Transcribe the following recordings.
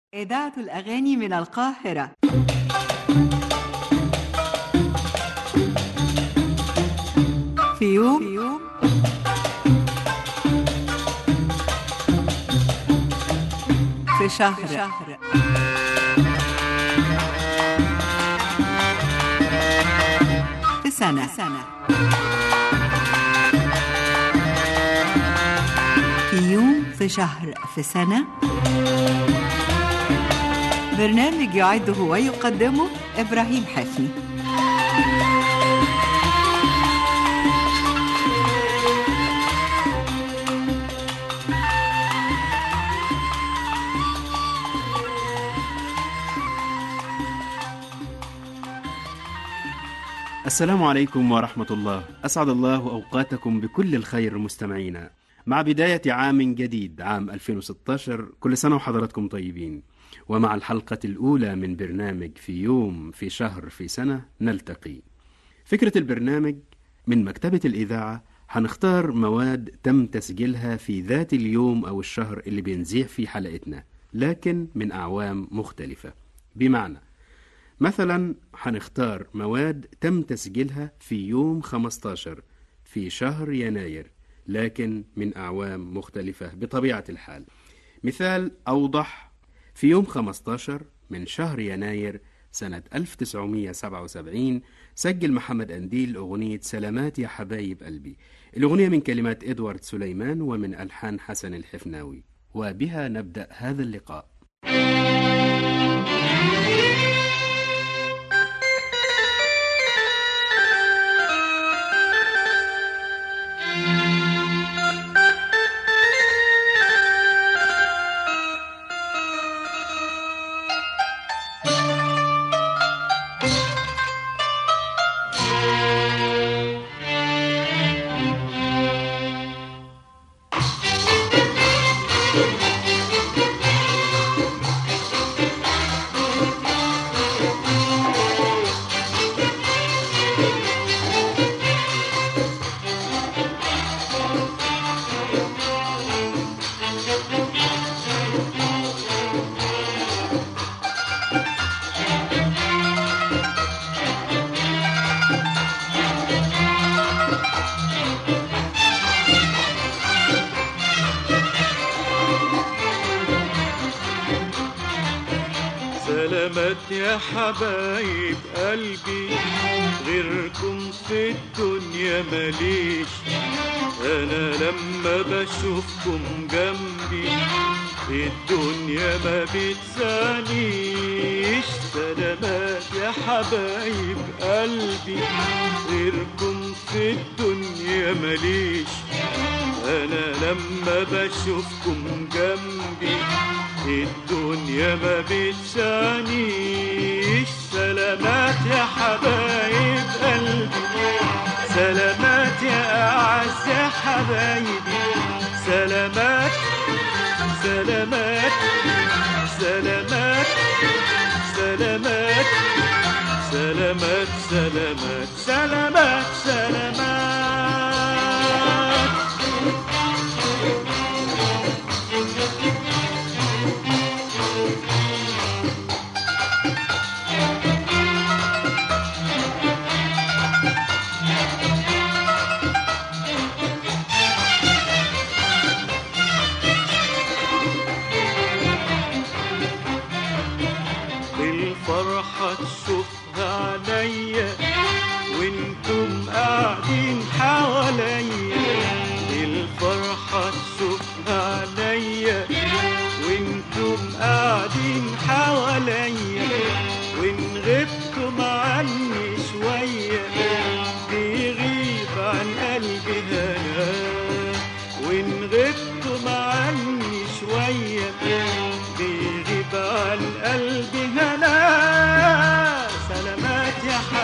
إذاعة الأغاني من القاهرة في يوم, في يوم في شهر, في شهر في سنة, في سنة في يوم في شهر في سنة برنامج يعده ويقدمه إبراهيم حفني السلام عليكم ورحمة الله أسعد الله أوقاتكم بكل الخير مستمعينا مع بداية عام جديد عام 2016 كل سنة وحضراتكم طيبين ومع الحلقة الأولى من برنامج في يوم في شهر في سنة نلتقي فكرة البرنامج من مكتبة الإذاعة هنختار مواد تم تسجيلها في ذات اليوم أو الشهر اللي بنذيع فيه حلقتنا لكن من أعوام مختلفة بمعنى مثلا هنختار مواد تم تسجيلها في يوم 15 في شهر يناير لكن من أعوام مختلفة بطبيعة الحال مثال أوضح في يوم 15 من شهر يناير سنة 1977 سجل محمد أنديل أغنية سلامات يا حبايب قلبي الأغنية من كلمات إدوارد سليمان ومن ألحان حسن الحفناوي وبها نبدأ هذا اللقاء سلامات يا حبايب قلبي غيركم في الدنيا ماليش انا لما بشوفكم جنبي الدنيا ما بتسانيش سلامات يا حبايب قلبي غيركم في الدنيا ماليش انا لما بشوفكم جنبي الدنيا ما بتسانيش سلامات يا حبايب قلبي سلامات يا أعز يا حبايبي سلامات سلامات سلامات سلامات سلامات سلامات سلامات سلامات الفرحة تشوفها عليا وانتم قاعدين حواليا الفرحة تشوفها عليا وانتم قاعدين حواليا وان غبتم عني شوية بيغيب عن قلبي هنا وان غبتم عني شوية بيغيب عن قلبي هنا سلامات يا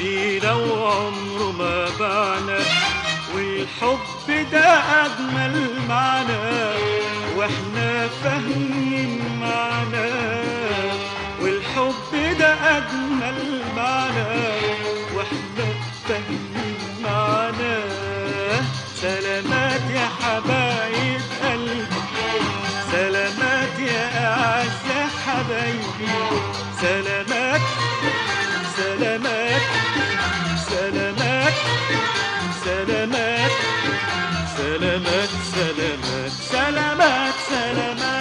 لينا وعمره ما بعنا والحب ده أجمل معنى واحنا فاهمين معنى والحب ده أجمل معنى واحنا فاهمين معنى سلامات يا حبايب قلبي سلامات يا أعز حبايبي سلامات سلامات سلامات سلامات سلامات سلامات سلامات سلامات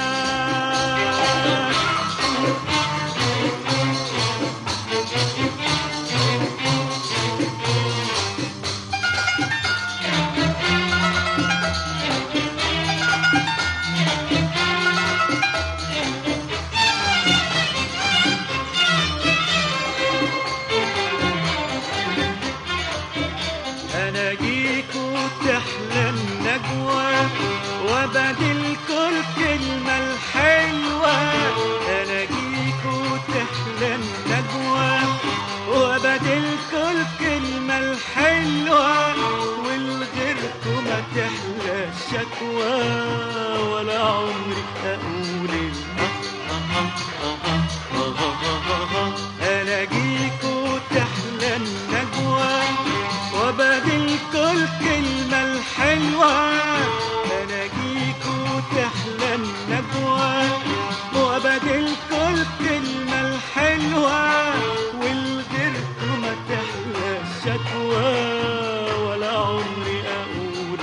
انا جيك وتحلى النجوى وبدل كل كلمة الحلوة انا جيك وتحلى النجوى وبدل كل كلمة الحلوة والغيركم ما تحلى الشكوى ولا عمري اقول انا جيك وتحلى النجوى وبدل كل كلمة الحلوة أنا جيك وتحلى النجوى وبدل كل كلمة الحلوة والغيركم ما تحلى الشكوى ولا عمري أقول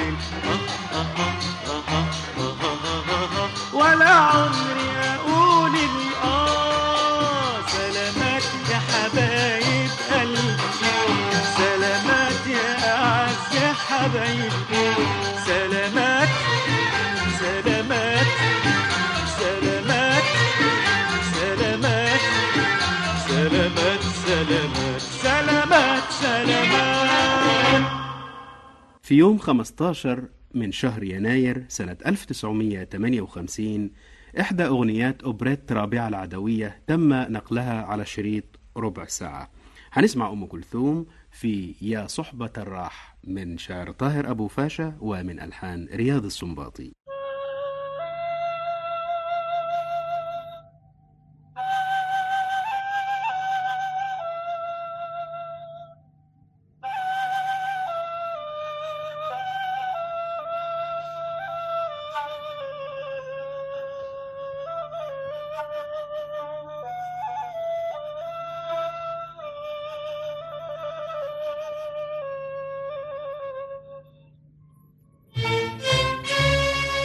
ولا عمري أقول الآه سلامات يا حبايب قلبي سلامات يا أعز يا حبايبي سلامات سلامات سلامات سلامات سلامات سلامات سلامات سلامات في يوم 15 من شهر يناير سنة 1958 إحدى أغنيات أوبريت رابعة العدوية تم نقلها على شريط ربع ساعة هنسمع أم كلثوم في يا صحبة الراح من شعر طاهر أبو فاشا ومن ألحان رياض السنباطي Thank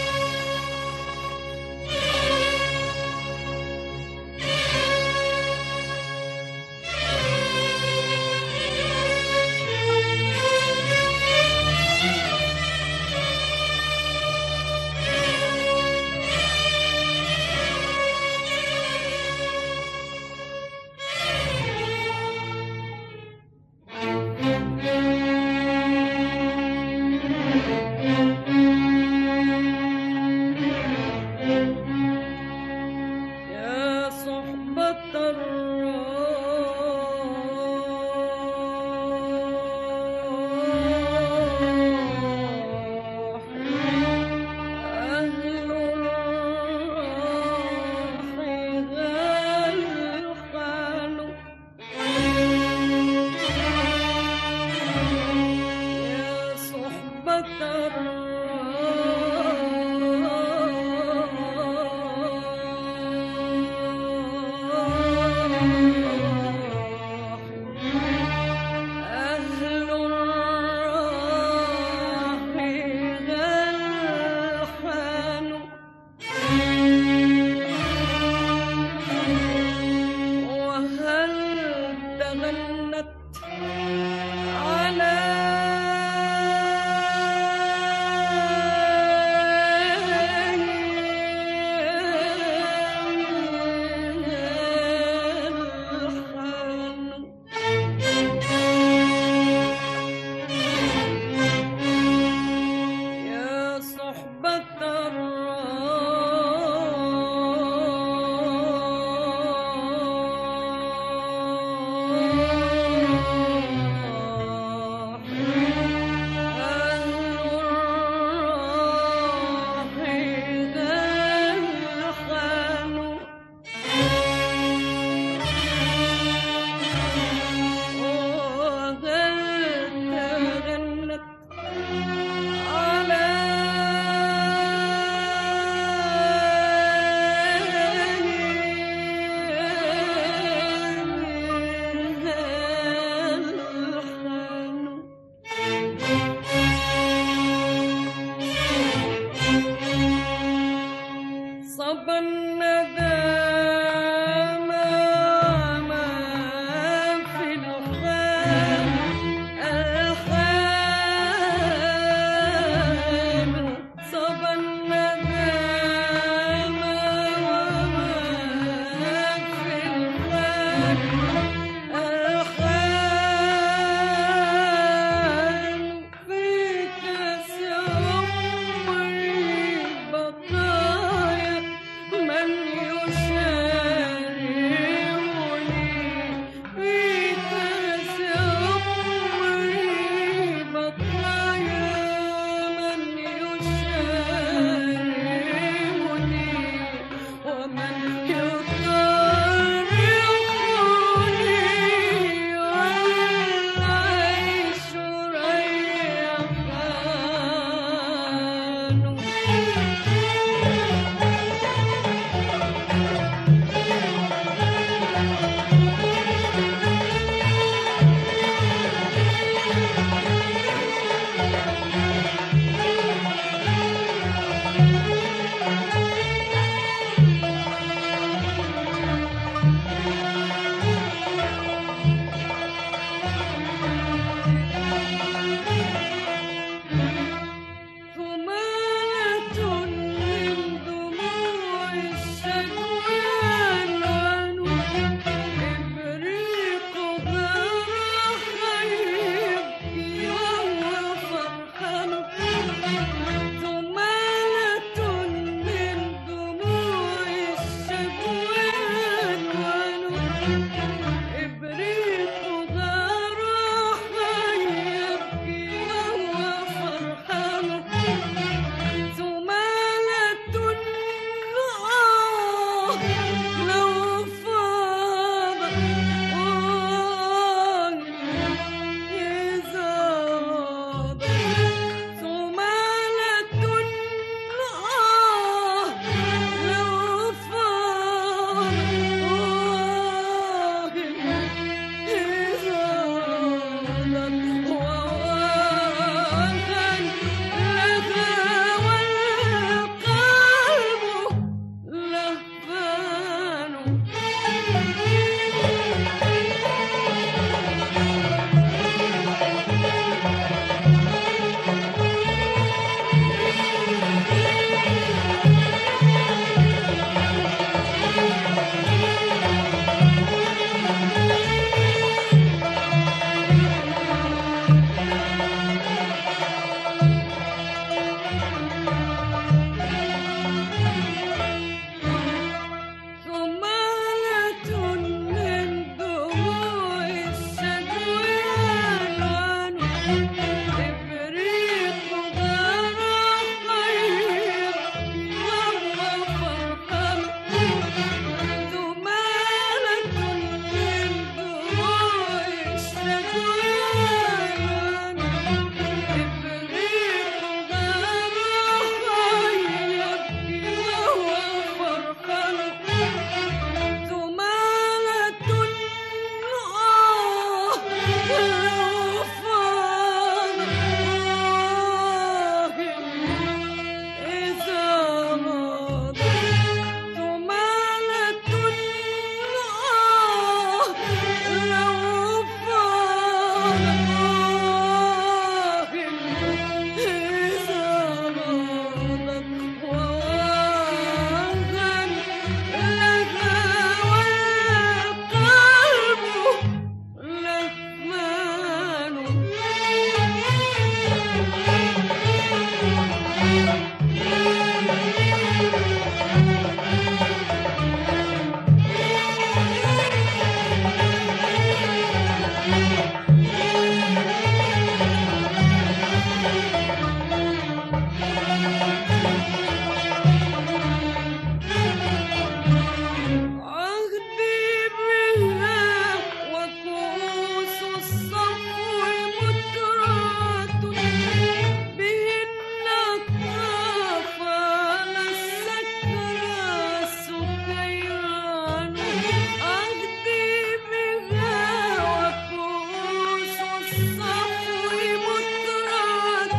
الصفو مترعة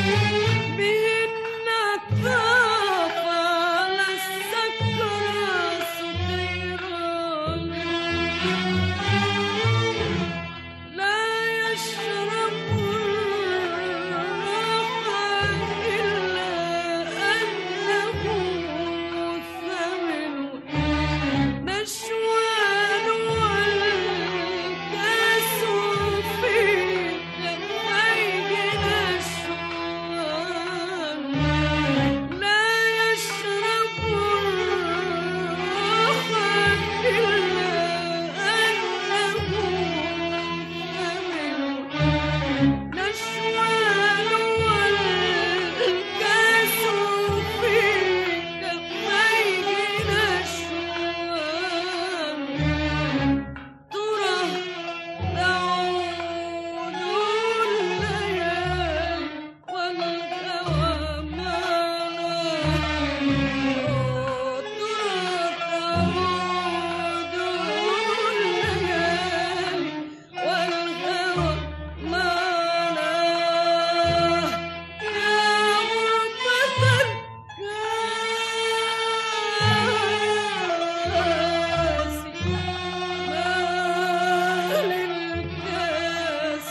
بهن الطاف على السكرى سكيران لا يشرب الراحة إلا أنه ثمن نشوان والكاس في كفيه نشوان لا يشرب الراحة إلا أنه ثمن نشوان والكاس في كفيه نشوان ترى تعود الليالي والهوى معنا ترى تعود الليالي والهوى معنا يا غربة الكاس ما للكاس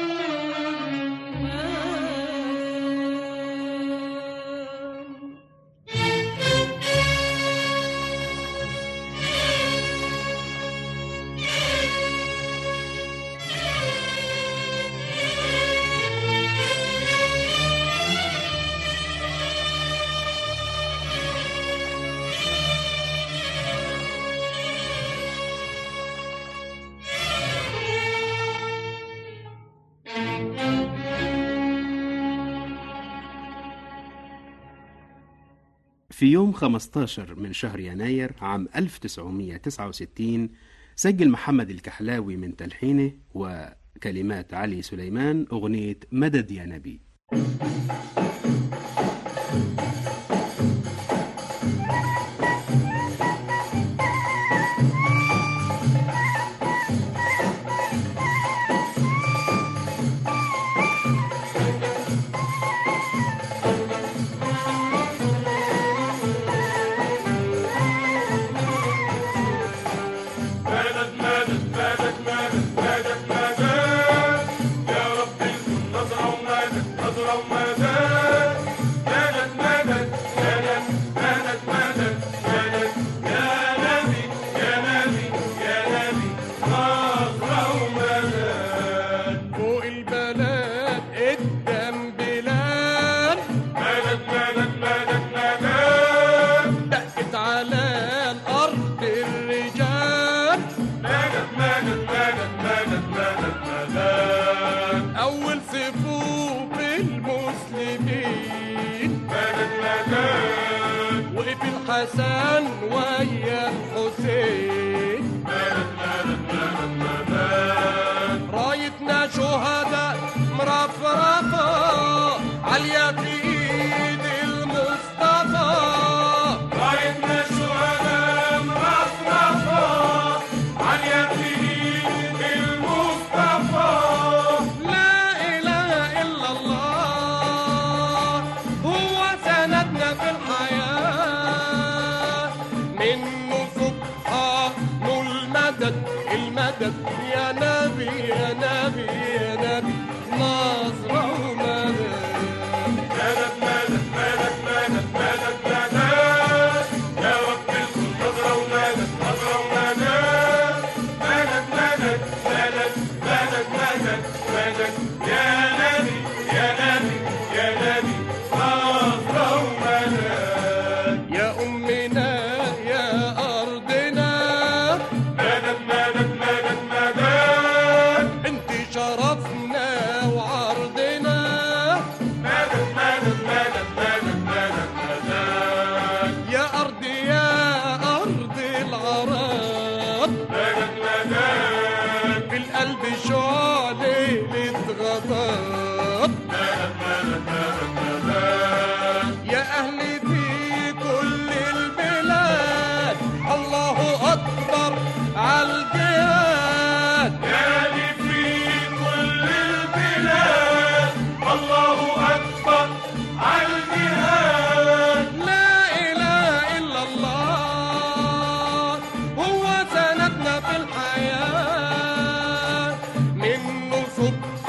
من مان في يوم 15 من شهر يناير عام 1969 سجل محمد الكحلاوي من تلحينه وكلمات علي سليمان أغنية مدد يا نبي مدد مدد مدد مدد مدد مدد يا رب الكون نظرة ومدد نظرة ومدد مدد مدد مدد مدد مدد مدد يا نبي يا نبي يا نبي نظرة ومدد فوق البلد قدام بلاد مدد مدد مدد مدد دقت على الأرض الرجال مدد مدد مدد مدد مدد مدد أول صفوف المسلمين مدد مدد وقف الحسن ويا الحسين رايتنا شهداء مرفرفة عالية في ايد المصطفى رايتنا الشهداء مرفرفة عالية في ايد المصطفى لا اله الا الله هو سندنا في الحياة منه سبحان المدد المدد يا نبي يا نبي يا نبي نصر ومدد مدد مدد مدد مدد مدد مدد يا رب الكل نظرة ومدد نظرة ومدد مدد مدد مدد مدد مدد مدد يا نبي يا نبي يا نبي نظرة ومدد يا أمنا يا أرضنا مدد مدد مدد مدد انت شرفنا وعرضنا مدد مدد مدد مدد مدد مدد يا أرض يا أرض العراق مدد مدد في القلب شعلة غضب يا أهلي في كل البلاد الله أكبر عالجهاد يعني في كل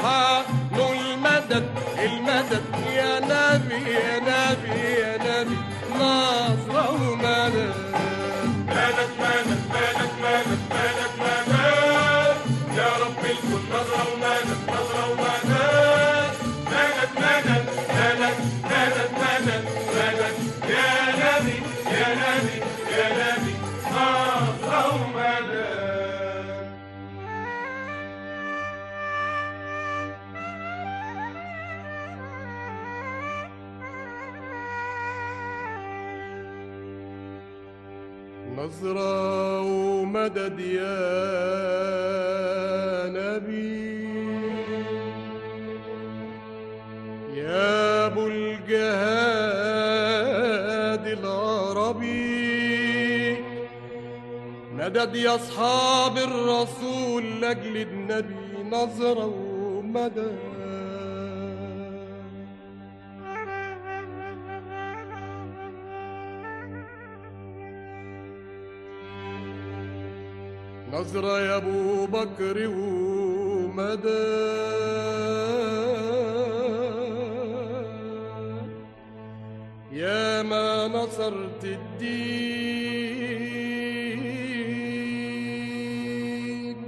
سبحانه المدد المدد يا نبي يا نبي يا نبي نصر ومدد مدد مدد مدد مدد مدد مدد يا رب الكل نظرة ومدد نظرة ومدد مدد مدد مدد مدد مدد مدد يا نبي يا نبي يا نبي نظرة ومدد نظرة ومدد يا نبي يا أبو الجهاد العربي مدد يا أصحاب الرسول لأجل النبي نظرة ومدد نظرة يا أبو بكر ومدى يا ما نصرت الدين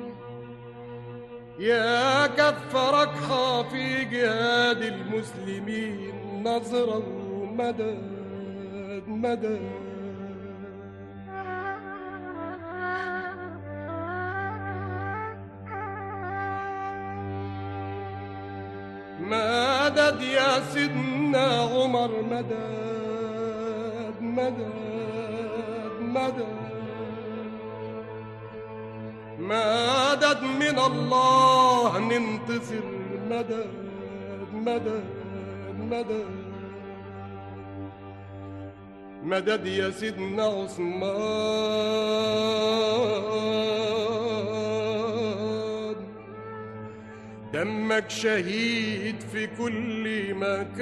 يا كفرك في جهاد المسلمين نظرة ومدد مدد مدد يا سيدنا عمر مدد مدد مدد مدد من الله ننتصر مدد مدد مدد مدد يا سيدنا عثمان دمك شهيد في كل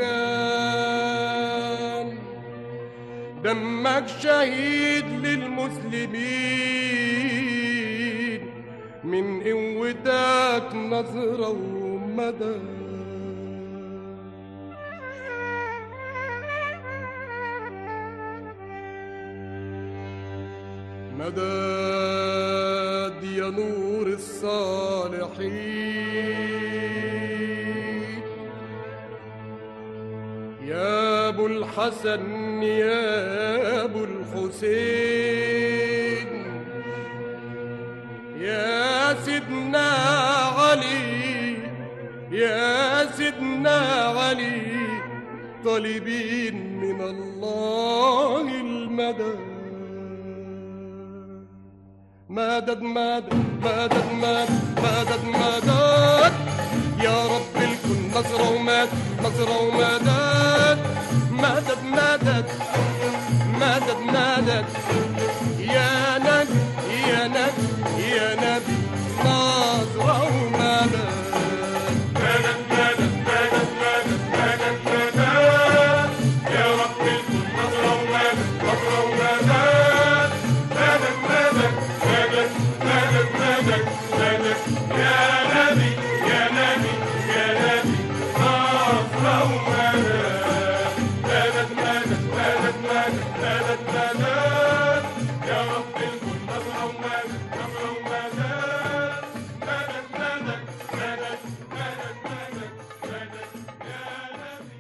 مكان دمك شهيد للمسلمين من قوتك نظرة ومدى مدد يا نور الصالحين يا ابو الحسن يا ابو الحسين يا سيدنا علي يا سيدنا علي طالبين من الله المدد مدد مدد مدد مدد مدد مدد يا رب الكل نصرة ومدد نصرة ومدد مدد مدد مدد مدد يا نبي يا نبي يا نبي نصرة ومدد مدد مدد مدد مدد مدد مدد يا رب الكل نظرة ومدد نظرة ومدد مدد مدد مدد مدد مدد مدد يا نبي يا نبي يا نبي نظرة ومدد مدد مدد مدد مدد مدد مدد يا رب الكل نظرة ومدد نظرة ومدد مدد مدد مدد مدد مدد مدد يا نبي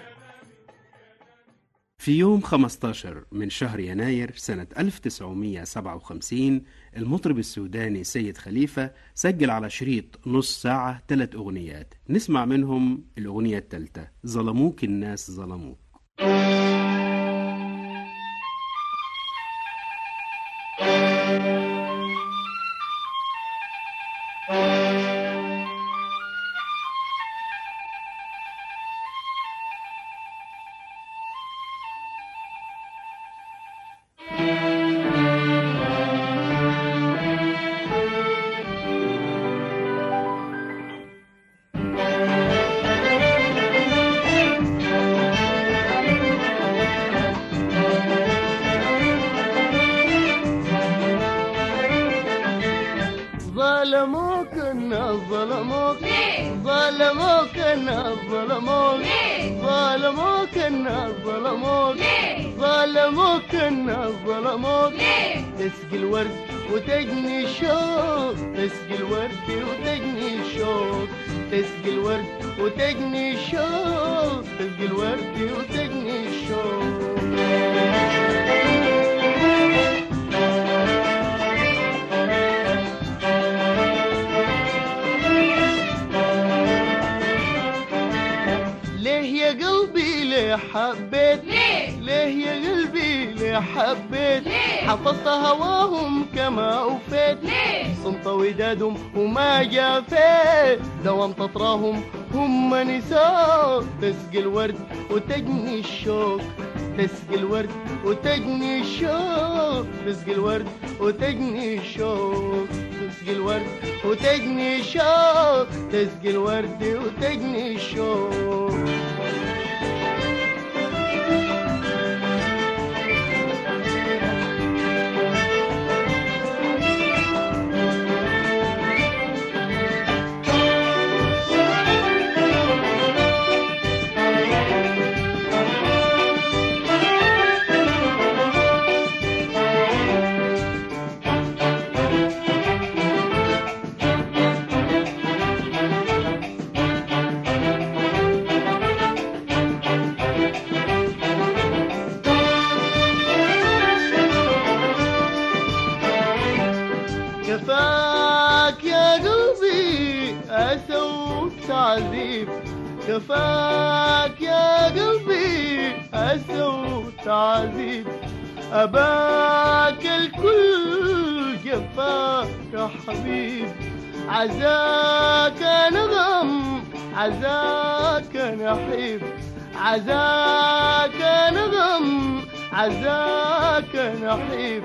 في يوم 15 من شهر يناير سنة 1957 المطرب السوداني سيد خليفة سجل على شريط نص ساعة ثلاث أغنيات نسمع منهم الأغنية الثالثة ظلموك الناس ظلموك مدد ظلموك الناس ظلموك ليه؟ ظلموك الناس ظلموك ليه؟ ظلموك الناس ظلموك ليه؟ تسقي الورد وتجني الشوق تسقي الورد وتجني الشوق تسقي الورد وتجني الشوق تسقي الورد وتجني الشوق ليه يا قلبي ليه حبيت ليه؟ ليه يا قلبي ليه حبيت ليه؟ حفظت هواهم كما أوفيت ليه؟ صمت ودادهم وما جافيت دوام تطراهم هم نساء تسقي الورد وتجني الشوق تسقي الورد وتجني الشوق تسقي الورد وتجني الشوق تسقي الورد وتجني الشوق تسقي الورد وتجني الشوق كفاك يا قلبي أسى تعذيب كفاك يا قلبي أسى تعذيب أباك الكل جفاك يا حبيب عزاك نغم عزاك نحيب عزاك نغم عزاك نحيب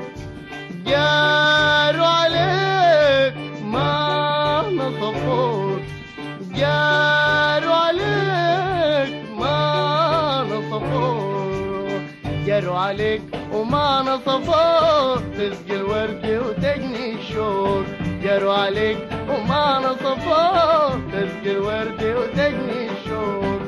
جاروا عليك ما نصفوك جاروا عليك ما نصفوك جاروا عليك وما نصفوك تسقي الورد وتجني الشوق جاروا عليك وما نصفوك تسقي الورد وتجني الشوق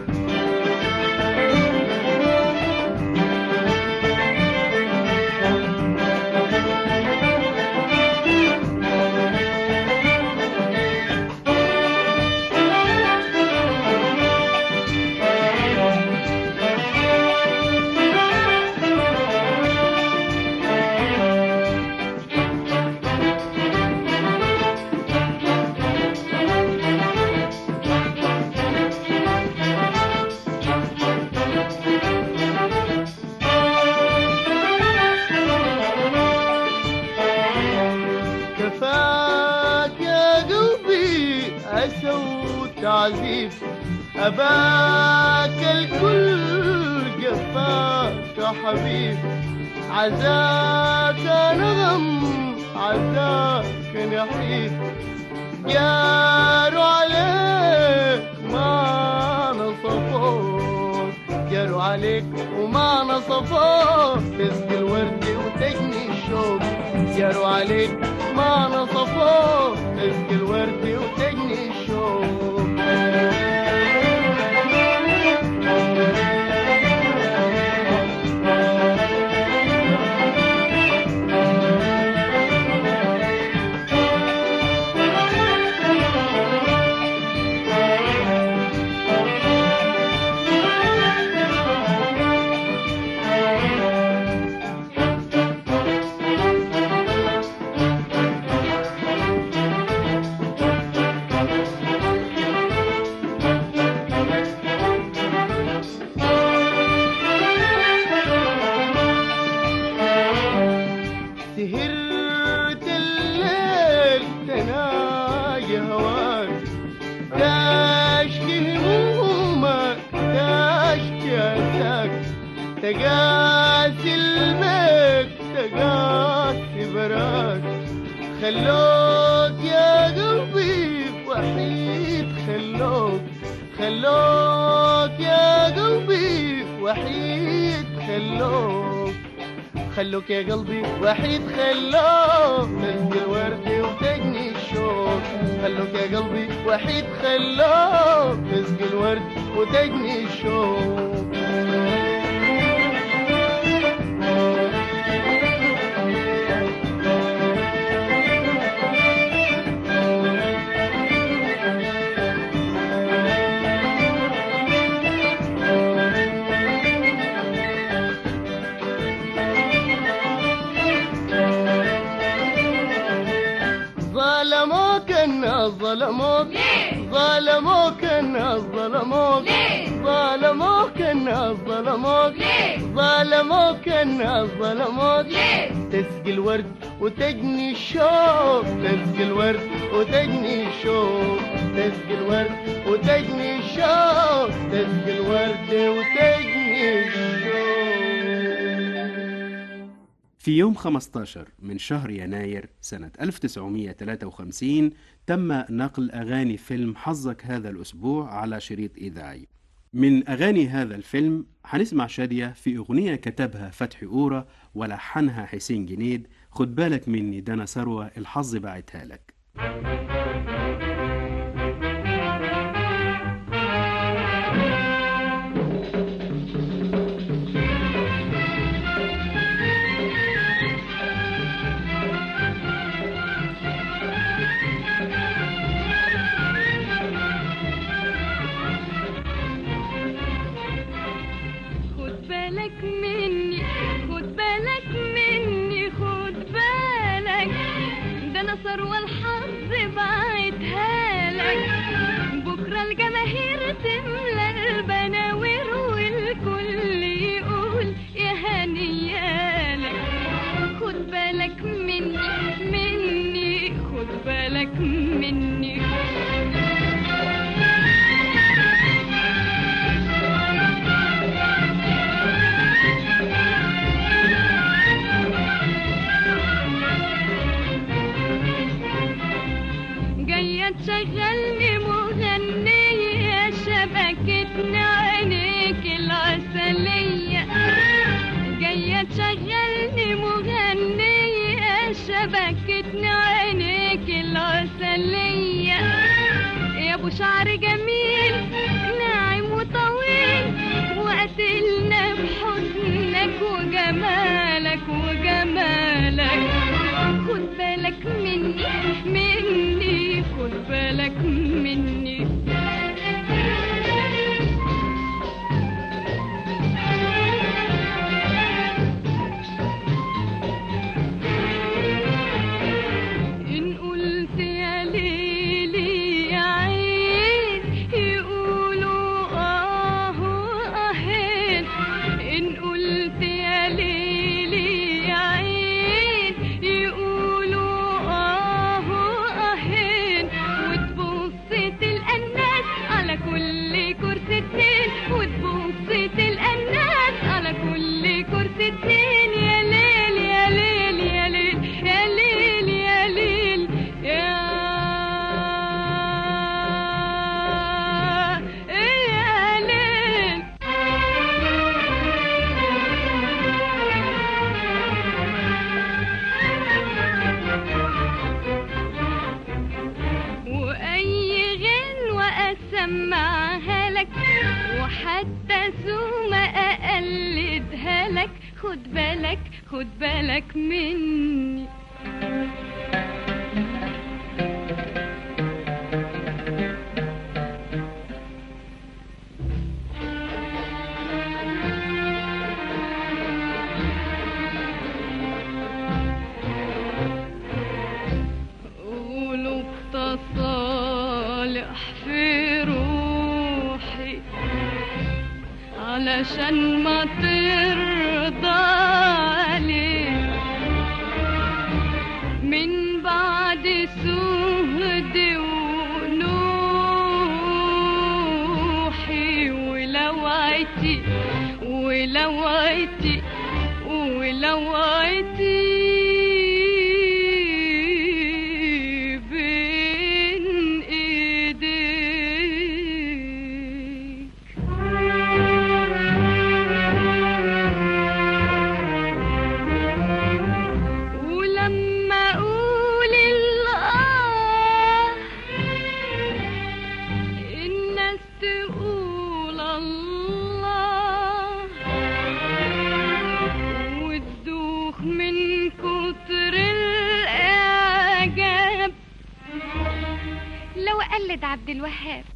كفاك يا قلبي أسى تعذيب أباك الكل جفاك يا حبيب عزاك نغم عزاك نحيب جاروا عليك ما نصفوك جاروا عليك وما نصفوك تسقي الورد وتجني الشوق جاروا عليك ما نصفوك تسقي الورد وتجني الشوق سهرت الليل تناجي هواك تشكي همومك تشكي أساك تقاسي البيت تقاسي براك خلوك يا قلبي وحيد خلوك خلوك يا قلبي وحيد خلوك خلوك يا قلبي وحيد خلوك تسقي الورد وتجني الشوق خلوك يا قلبي وحيد خلوك تسقي الورد وتجني الشوق ظلموك الناس ظلموك ظلموك الناس ظلموك ظلموك الناس ظلموك ظلموك الناس ظلموك تسقي الورد وتجني الشوق تسقي الورد وتجني الشوق تسقي الورد وتجني الشوق تسقي الورد وتجني الشوق في يوم 15 من شهر يناير سنة 1953 تم نقل أغاني فيلم حظك هذا الأسبوع على شريط إذاعي من أغاني هذا الفيلم هنسمع شادية في أغنية كتبها فتحي أورا ولحنها حسين جنيد خد بالك مني ده أنا ثروة الحظ بعتها لك خد بالك مني خد بالك مني خد بالك ده انا ثروة الحظ بعتها لك بكرة الجماهير تملى البناوير والكل يقول يا هنيالك خد بالك مني مني خد بالك مني جاية تشغلني مغنية شبكتنا عينيك العسلية جاية تشغلني مغنية شبكتنا عينيك العسلية يا ابو شعر جميل ناعم وطويل وقتلنا بحزنك وجمالك وجمالك خد بالك مني مني خد بالك مني إن قلت يا ليلي يا عين يقولوا آه آهين إن قلت يا ليلي يا عين يقولوا آه آهين وتبص تلقى الناس على كل كرسي اتنين وتبص تلقى الناس على كل كرسي اتنين يا ليل يا ليل يا ليل يا ليل يا ليل يا يا ليل وأي غنوة أسمعها لك وحتى سومة أقلدها لك خد بالك خد بالك مني قولوا بتصالح في روحي علشان ما ترضى عليك من بعد سهد ونوحي ولوعتي ولوعتي ولوعتي بين ايديك ولما اقول الاه تقول الله وتدوخ من كتر الإعجاب لو قلد عبد الوهاب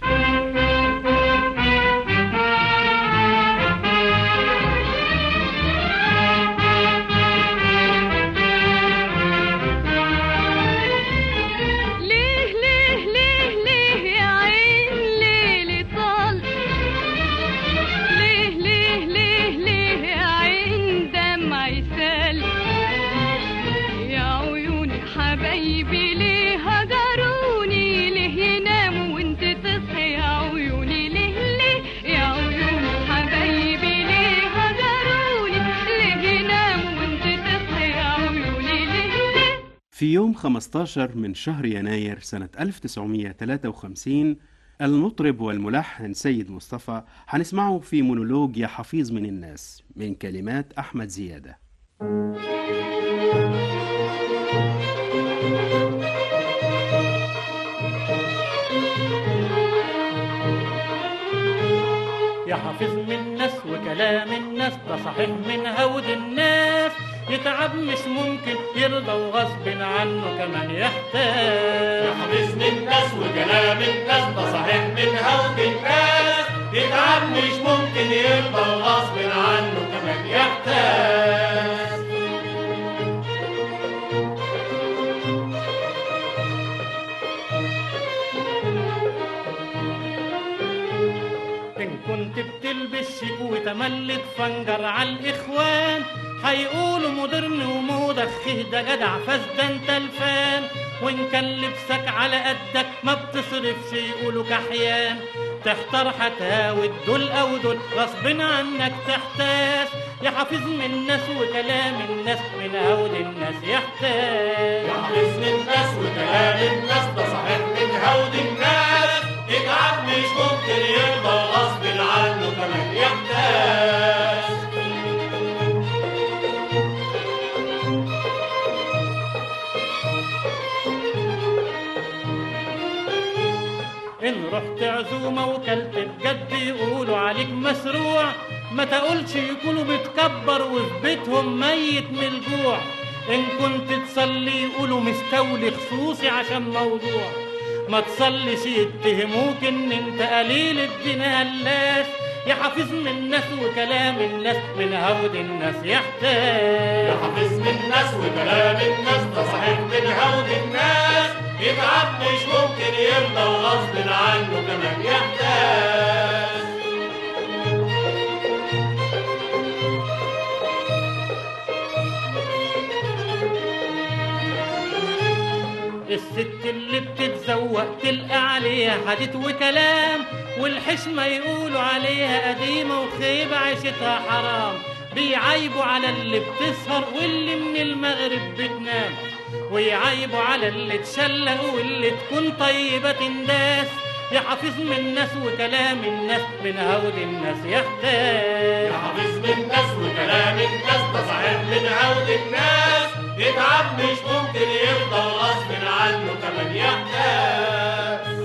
ليه ليه ليه ليه يا عين ليلي طال ليه ليه ليه ليه يا عين دمعي سال يا عيوني حبايبي ليه هجروني ليه يناموا وانت تصحي يا عيوني ليه ليه يا عيوني حبايبي ليه هجروني ليه يناموا وانت تصحي يا عيوني ليه ليه في يوم 15 من شهر يناير سنة 1953 المطرب والملحن سيد مصطفى هنسمعه في مونولوج يا حفيظ من الناس من كلمات أحمد زيادة يا حافظ من الناس وكلام الناس ده صحيح من هود الناس يتعب مش ممكن يرضى وغصب عنه كمان يحتاج يا حافظ من الناس وكلام الناس ده صحيح من هود الناس يتعب مش ممكن يرضى وغصب عنه كمان يحتاج إن كنت بتلبس شيك وتملك فنجر على الإخوان هيقولوا مودرن وموضة خيه ده جدع فاس ده انت الفان وإن كان لبسك على قدك ما بتصرفش يقولوا كحيان تحتار هتهاود دول أو دول غصب عنك تحتاس يا حافظ من الناس وكلام الناس من هود الناس يحتاج يا حافظ من الناس وكلام الناس ده صحيح من هود الناس يتعب مش ممكن يرضى غصب عنه كمان يحتاج إن رحت عزومة وكلت بجد يقولوا عليك مسروع ما تقولش يكونوا بتكبر وفي بيتهم ميت من الجوع إن كنت تصلي يقولوا مستولي خصوصي عشان موضوع ما تصليش يتهموك إن أنت قليل الدين هلاس يا حافظ من الناس وكلام الناس من هود الناس يحتاج يا حافظ من الناس وكلام الناس ده صحيح من هود الناس يتعب مش ممكن يرضى وغصب عنه كمان يحتاج الست اللي بتتزوق تلقى عليها حديث وكلام والحشمة يقولوا عليها قديمة وخيبة عيشتها حرام بيعيبوا على اللي بتسهر واللي من المغرب بتنام ويعيبوا على اللي تشلق واللي تكون طيبة تنداس يا حافظ من الناس وكلام الناس من هود الناس يحتاج يا حافظ من الناس وكلام الناس ده صحيح من هود الناس يتعب مش ممكن يرضى غصب عنه كمان يحتاج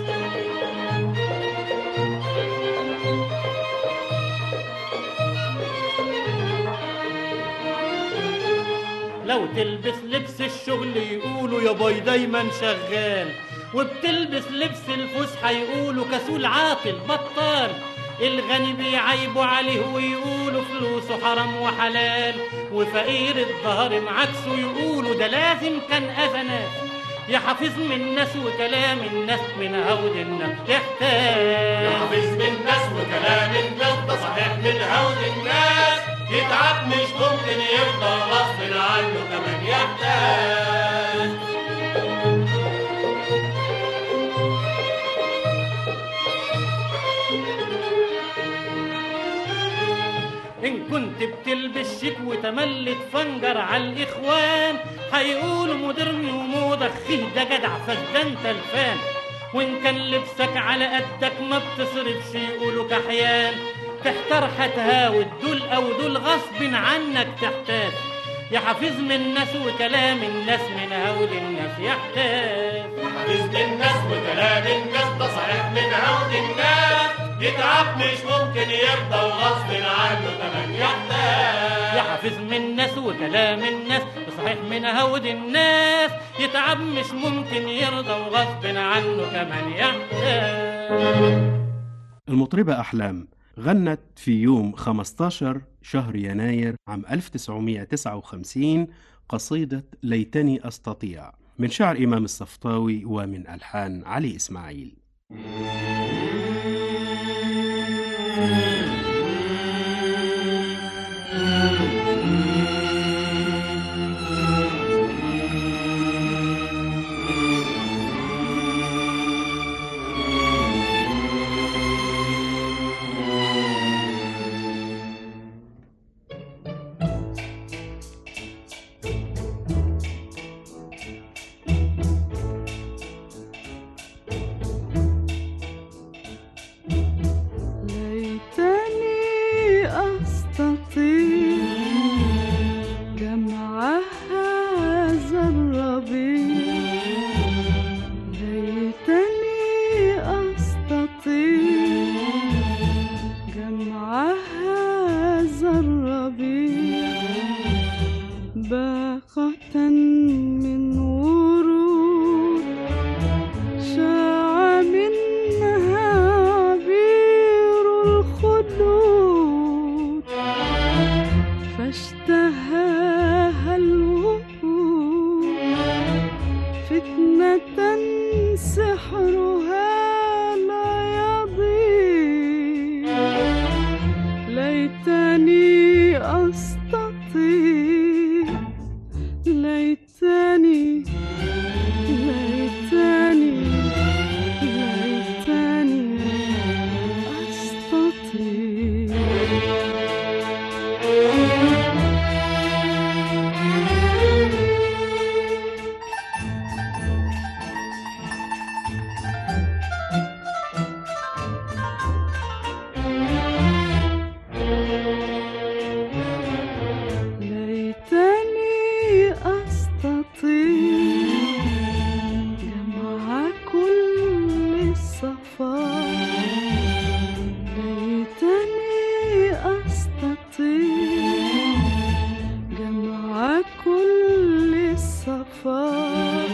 لو تلبس لبس الشغل يقولوا يا باي دايما شغال وبتلبس لبس الفسحة يقولوا كسول عاطل بطال الغني بيعيبوا عليه ويقولوا فلوسه حرام وحلال وفقير الظهر معاكسه يقولوا ده لازم كان أذنات يا حافظ من الناس وكلام الناس من هود الناس يا تحتاج حافظ من الناس وكلام الناس ده صحيح من هود الناس يتعب مش ممكن يرضى غصب عنه كمان يحتاج إن كنت بتلبس شيك وتملت فنجر على الإخوان هيقولوا مودرن وموضة خيه ده جدع فده انت الفان وإن كان لبسك على قدك ما بتصرفش يقولوا كحيان تحتار هتهاود دول أو دول غصب عنك تحتاج يا حفيظ من الناس وكلام الناس من هود الناس يحتاج حافظ من الناس وكلام الناس ده صحيح من هود الناس يتعب مش ممكن يرضى وغصب عنه كمان يحتاج يا حافظ من الناس وكلام الناس وصحيح من هود الناس يتعب مش ممكن يرضى وغصب عنه كمان يحتاج المطربة أحلام غنت في يوم 15 شهر يناير عام 1959 قصيدة ليتني أستطيع من شعر إمام الصفطاوي ومن ألحان علي إسماعيل ليتني أستطيع جمع هذا الربيع ليتني أستطيع جمع هذا الربيع باقة من ورود شاع منها عبير الخلود فاشتهاها الوفود فتنة سحرها لا يضيع ليتني أستطيع ليتني ليتني ليتني أستطيع ليتني أستطيع جمع كل الصفاء ليتني أستطيع جمع كل الصفاء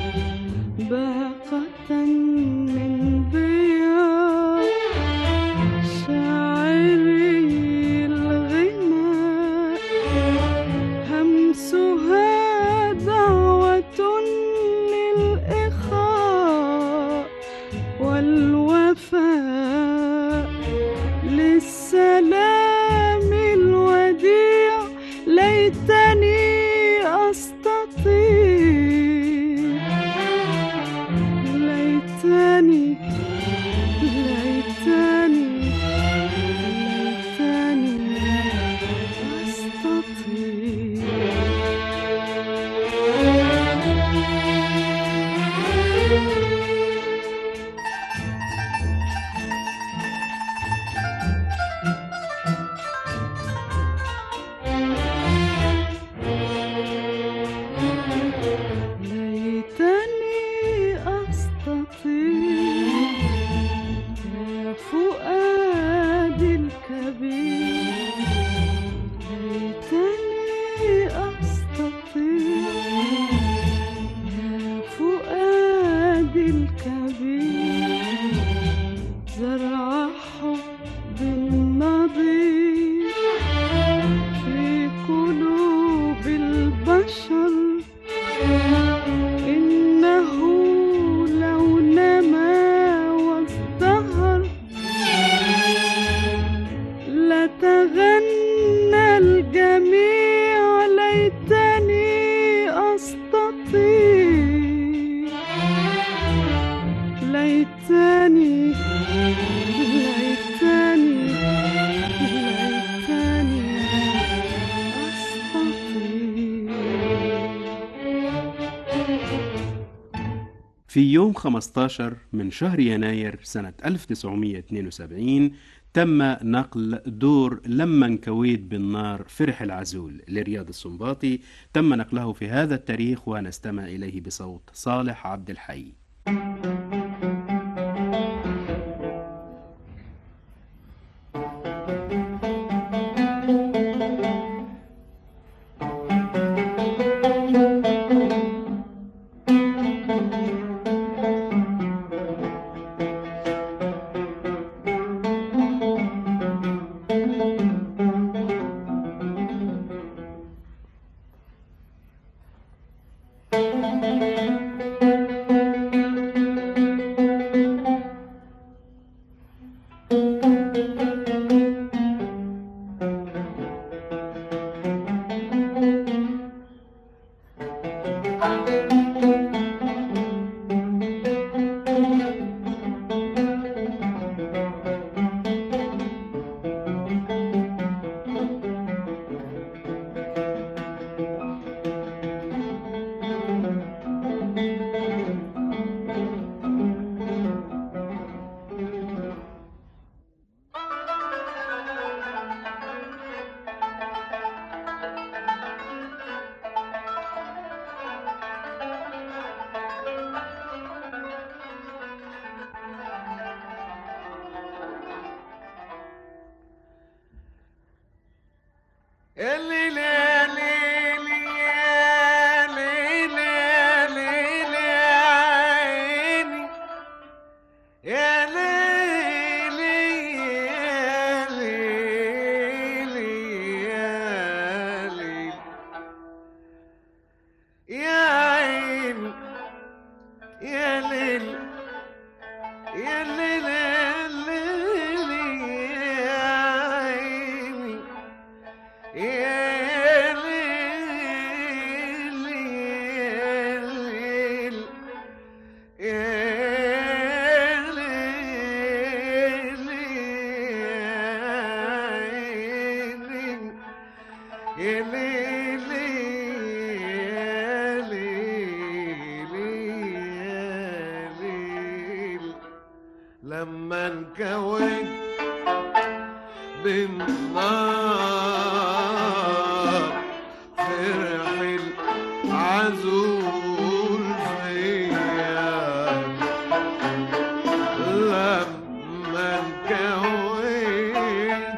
باقة من ضياء شاعري الغناء همسها دعوة للإخاء والوفاء للسلام الوديع ليتني أستطيع ليتني ليتني ليتني ليتني أستطيع يا فؤادي الكبير ليتني أستطيع يا فؤادي الكبير زرع حب نضير في قلوب البشر إنه لو نما وازدهر لتغنى الجميع ليتني أستطيع ليتني ليتني ليتني أستطيع في يوم 15 من شهر يناير سنة 1972 تم نقل دور لما انكويت بالنار فرح العزول لرياض السنباطي تم نقله في هذا التاريخ ونستمع إليه بصوت صالح عبد الحي يا ليلي يا ليلي يا ليل لما انكويت بالنار فرح العزول فيا لما انكويت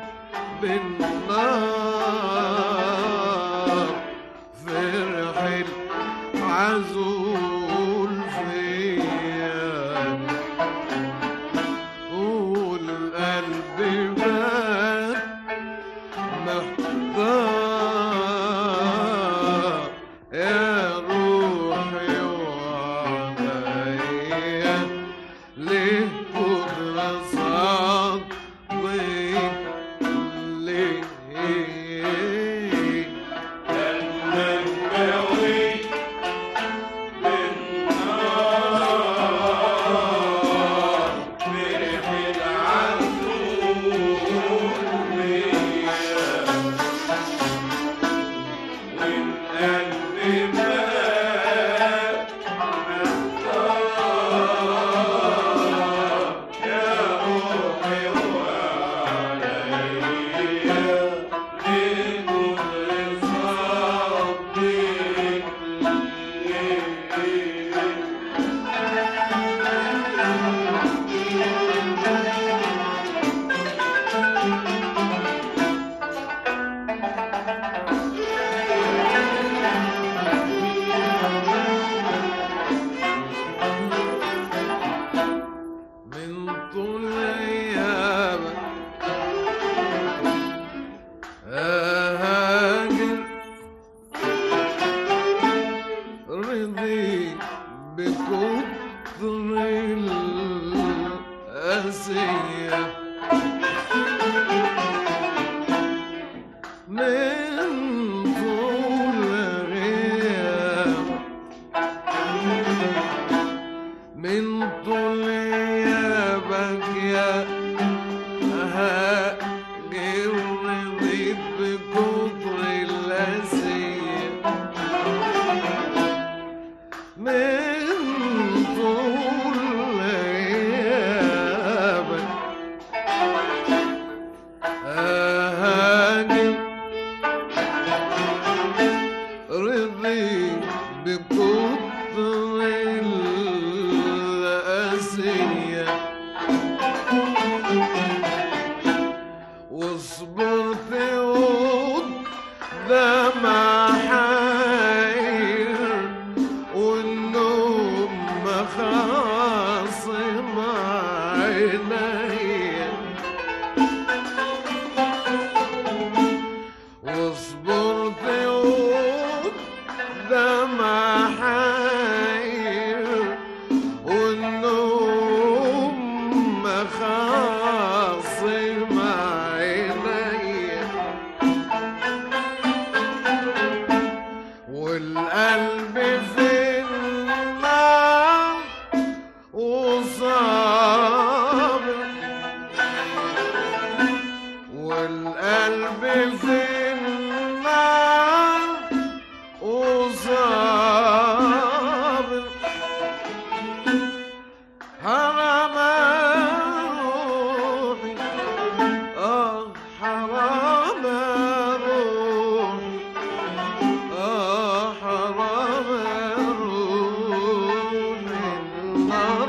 بالنار فرح العزول فيا والقلب بات محتار يا روحي وعليا ليه كتر صدقي ليه من طول ايامك اهاجر رضي بكتر الاسيه من طول غيابك من طول غيابك يا هاجر رضيت بكتر الأسير من طول غيابك هاجر رضيت بكتر الأسية وصبرت قدام حير والنوم مخاصم عينيا وصبرت قدام حير والنوم مخاصم عينيا والقلب في النار وصابر والقلب في النار وصابر حرام روحي اه حرام روحي اه حرام روحي النار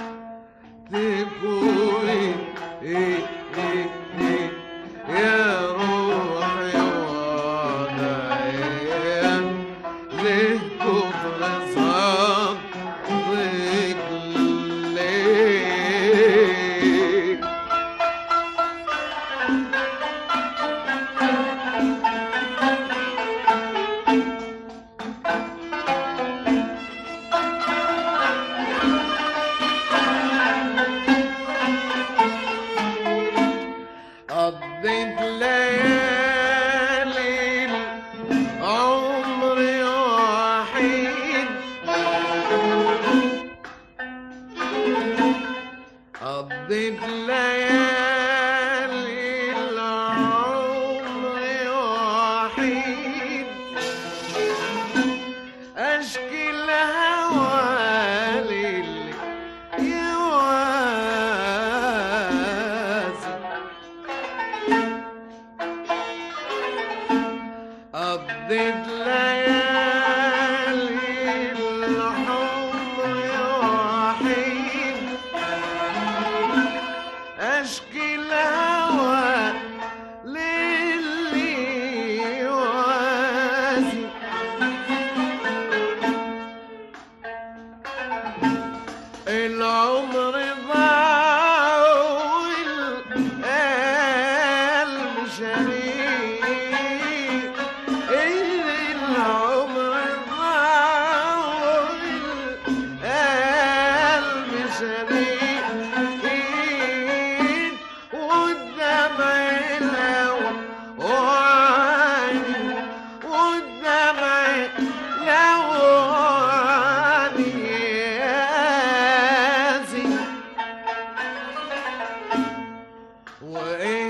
تكوي إيه إيه إيه يا روحي وعدايا ليه كفر صدقك ليه قضيت ليالي عمري وحيد قضيت ليالي العمر وحيد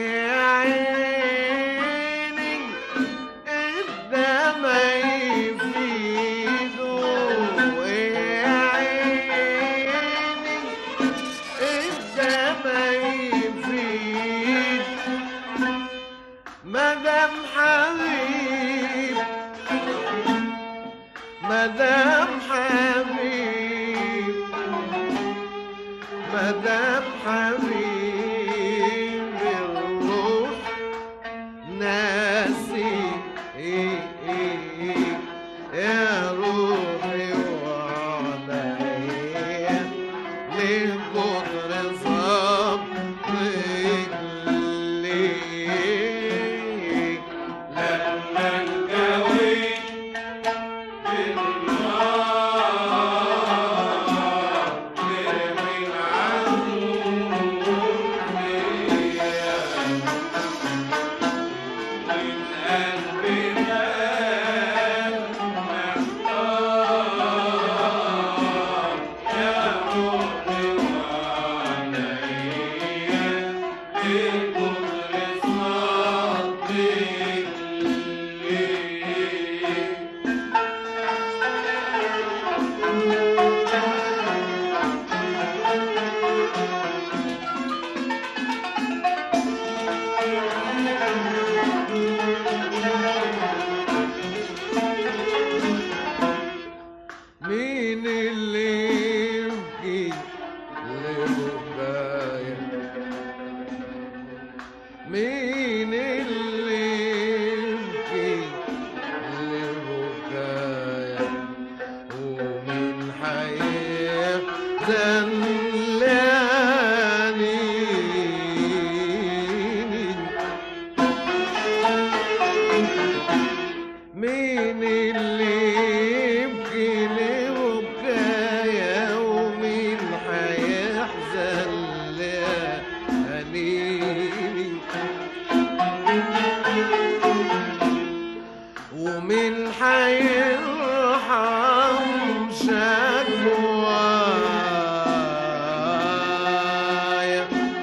عيني الدمع يفيده يا عيني الدمع يفيد مدام حبيب مدام حبيب مدام حبيب الروح ناسي إيه إيه إيه يا روحي وعليا ليه كتر صبرك ليه لما انجويت مين اللي يبكي لبكايا مين اللي يبكي لبكايا ومين حيحزن لعنيني مين اللي يبكي لبكايا ومين حيحزن لأنيني ومين حيرحم شكوايا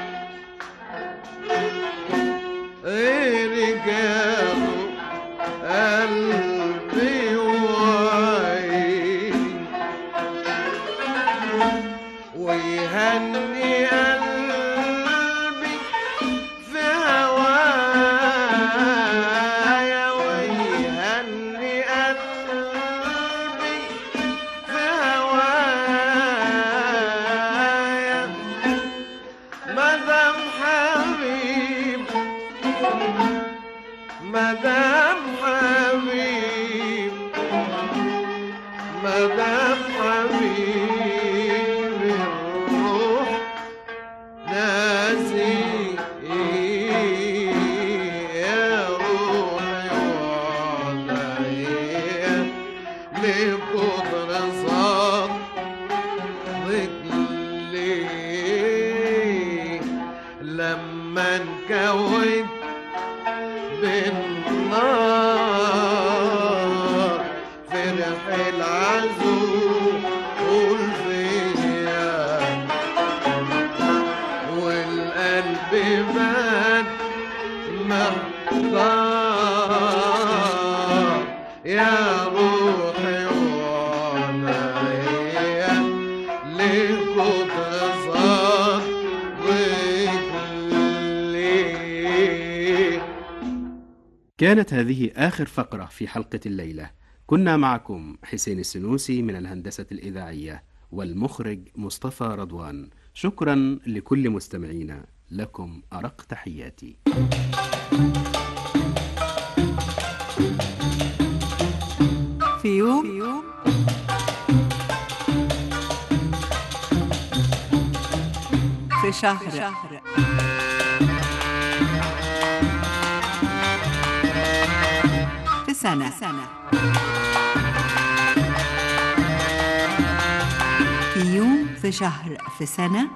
غيرك يا قلبي وعيني ويهني قلبي في هوايا ويهني قلبي في هوايا مدام حبيب مدام حبيب مدام حبيب الروح ناسي يا روحي وعليا لكتر صدق ليه لما انكوت بالنار فرح العزوم قول فيا والقلب بات محتار يا روحي وعنايا لكتر صدقك ليه كانت هذه آخر فقرة في حلقة الليلة كنا معكم حسين السنوسي من الهندسة الإذاعية والمخرج مصطفى رضوان شكرا لكل مستمعينا لكم أرق تحياتي في يوم في شهر في سنة في يوم في شهر في سنة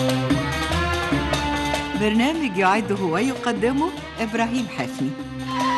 برنامج يعده ويقدمه إبراهيم حفني